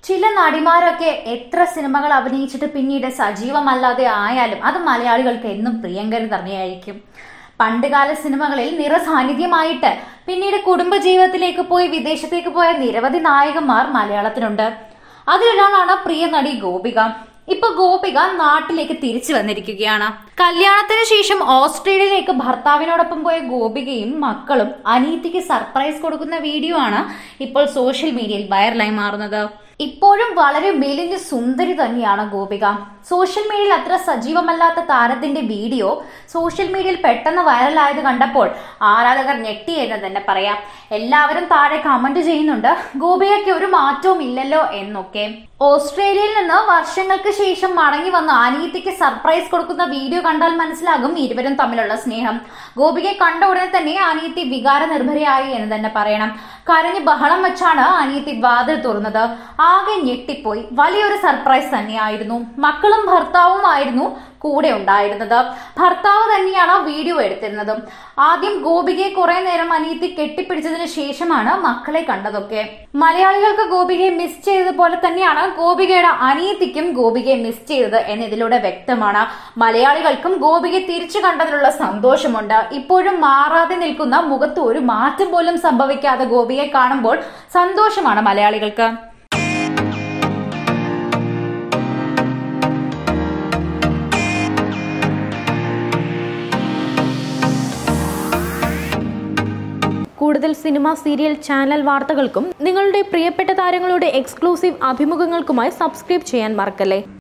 ചില നടിമാരൊക്കെ എത്ര സിനിമകൾ അഭിനയിച്ചിട്ട് പിന്നീട് സജീവമല്ലാതെ ആയാലും അത് മലയാളികൾക്ക് എന്നും പ്രിയങ്കര തന്നെയായിരിക്കും പണ്ടുകാല സിനിമകളിൽ നിറസാന്നിധ്യമായിട്ട് പിന്നീട് കുടുംബജീവിതത്തിലേക്ക് പോയി വിദേശത്തേക്ക് പോയ നിരവധി നായകന്മാർ മലയാളത്തിനുണ്ട് അതിലൊരാളാണ് പ്രിയ നടി ഗോപിക ഇപ്പൊ ഗോപിക നാട്ടിലേക്ക് തിരിച്ചു വന്നിരിക്കുകയാണ് കല്യാണത്തിന് ശേഷം ഓസ്ട്രേലിയയിലേക്ക് ഭർത്താവിനോടൊപ്പം പോയ ഗോപികയും മക്കളും അനീതിക്ക് സർപ്രൈസ് കൊടുക്കുന്ന വീഡിയോ ആണ് ഇപ്പോൾ സോഷ്യൽ മീഡിയയിൽ വൈറലായി മാറുന്നത് ഇപ്പോഴും വളരെ മെലിഞ്ഞ സുന്ദരി തന്നെയാണ് ഗോപിക സോഷ്യൽ മീഡിയയിൽ അത്ര സജീവമല്ലാത്ത താരത്തിന്റെ വീഡിയോ സോഷ്യൽ മീഡിയയിൽ പെട്ടെന്ന് വൈറലായത് കണ്ടപ്പോൾ ആരാധകർ ഞെട്ടി എന്ന് തന്നെ പറയാം എല്ലാവരും താഴെ കമന്റ് ചെയ്യുന്നുണ്ട് ഗോപികയ്ക്ക് ഒരു മാറ്റവും ഇല്ലല്ലോ എന്നൊക്കെ ഓസ്ട്രേലിയയിൽ നിന്ന് വർഷങ്ങൾക്ക് ശേഷം മടങ്ങി വന്ന അനീതിക്ക് സർപ്രൈസ് കൊടുക്കുന്ന വീഡിയോ കണ്ടാൽ മനസ്സിലാകും ഇരുവരും തമ്മിലുള്ള സ്നേഹം ഗോപികയെ കണ്ട ഉടനെ തന്നെ അനീതി വികാര നിർഭരയായി എന്ന് തന്നെ പറയണം കരഞ്ഞ് ബഹളം വെച്ചാണ് അനീതി വാതിൽ തുറന്നത് ആകെ ഞെട്ടിപ്പോയി വലിയൊരു സർപ്രൈസ് തന്നെയായിരുന്നു മക്കളും ഭർത്താവുമായിരുന്നു കൂടെ ഉണ്ടായിരുന്നത് ഭർത്താവ് തന്നെയാണ് വീഡിയോ എടുത്തിരുന്നത് ആദ്യം ഗോപികയെ കുറെ നേരം അനീതി കെട്ടിപ്പിടിച്ചതിന് ശേഷമാണ് മക്കളെ കണ്ടതൊക്കെ മലയാളികൾക്ക് ഗോപികയെ മിസ് ചെയ്തതുപോലെ തന്നെയാണ് ഗോപികയുടെ അനീതിക്കും ഗോപികയെ മിസ് ചെയ്തത് എന്നതിലൂടെ വ്യക്തമാണ് മലയാളികൾക്കും ഗോപികയെ തിരിച്ചു കണ്ടതിലുള്ള സന്തോഷമുണ്ട് ഇപ്പോഴും മാറാതെ നിൽക്കുന്ന മുഖത്ത് ഒരു മാറ്റം പോലും സംഭവിക്കാതെ ഗോപിയെ കാണുമ്പോൾ സന്തോഷമാണ് മലയാളികൾക്ക് കൂടുതൽ സിനിമ സീരിയൽ ചാനൽ വാർത്തകൾക്കും നിങ്ങളുടെ പ്രിയപ്പെട്ട താരങ്ങളുടെ എക്സ്ക്ലൂസീവ് അഭിമുഖങ്ങൾക്കുമായി സബ്സ്ക്രൈബ് ചെയ്യാൻ മറക്കല്ലേ